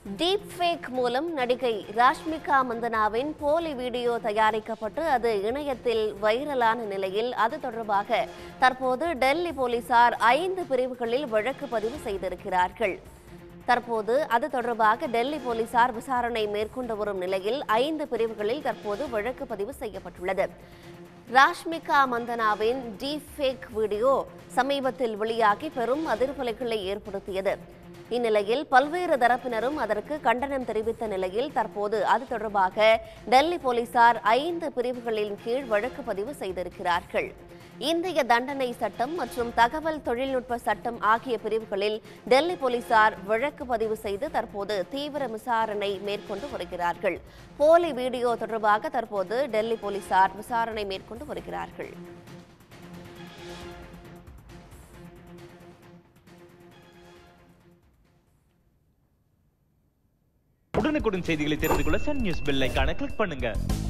deep fake மூலம் நடிகை ராஷ்மிகா மந்தனாவின் போலி வீடியோ தயாரிக்கப்பட்டு அது இணையத்தில் வைரலான நிலையில் அது தொடர்பாக தற்போது டெல்லி போலீசார் ஐந்து பிரிவுகளில் வழக்கு பதிவு செய்திருக்கிறார்கள் தற்போது அது தொடர்பாக டெல்லி போலீசார் விசாரணை மேற்கொண்டு வரும் நிலையில் ஐந்து பிரிவுகளில் தற்போது வழக்கு பதிவு செய்யப்பட்டுள்ளது ராஷ்மிகா மந்தனாவின் டீப் ஃபேக் வீடியோ சமீபத்தில் வெளியாகி பெரும் அதிர்வலைகளை ஏற்படுத்தியது இந்நிலையில் பல்வேறு தரப்பினரும் அதற்கு கண்டனம் தெரிவித்த நிலையில் தற்போது அது தொடர்பாக டெல்லி போலீசார் ஐந்து பிரிவுகளின் கீழ் வழக்கு பதிவு செய்திருக்கிறார்கள் இந்திய தண்டனை சட்டம் மற்றும் தகவல் தொழில்நுட்ப சட்டம் ஆகிய பிரிவுகளில் டெல்லி போலீசார் வழக்கு பதிவு செய்து தற்போது தீவிர விசாரணை மேற்கொண்டு வருகிறார்கள் போலி வீடியோ தொடர்பாக தற்போது டெல்லி போலீசார் விசாரணை மேற்கொண்டு வருகிறார்கள் உடனுக்குடன் செய்திகளை தெரிந்து கொள்ள சன் நியூஸ் பெல் ஐகானை கிளிக் பண்ணுங்க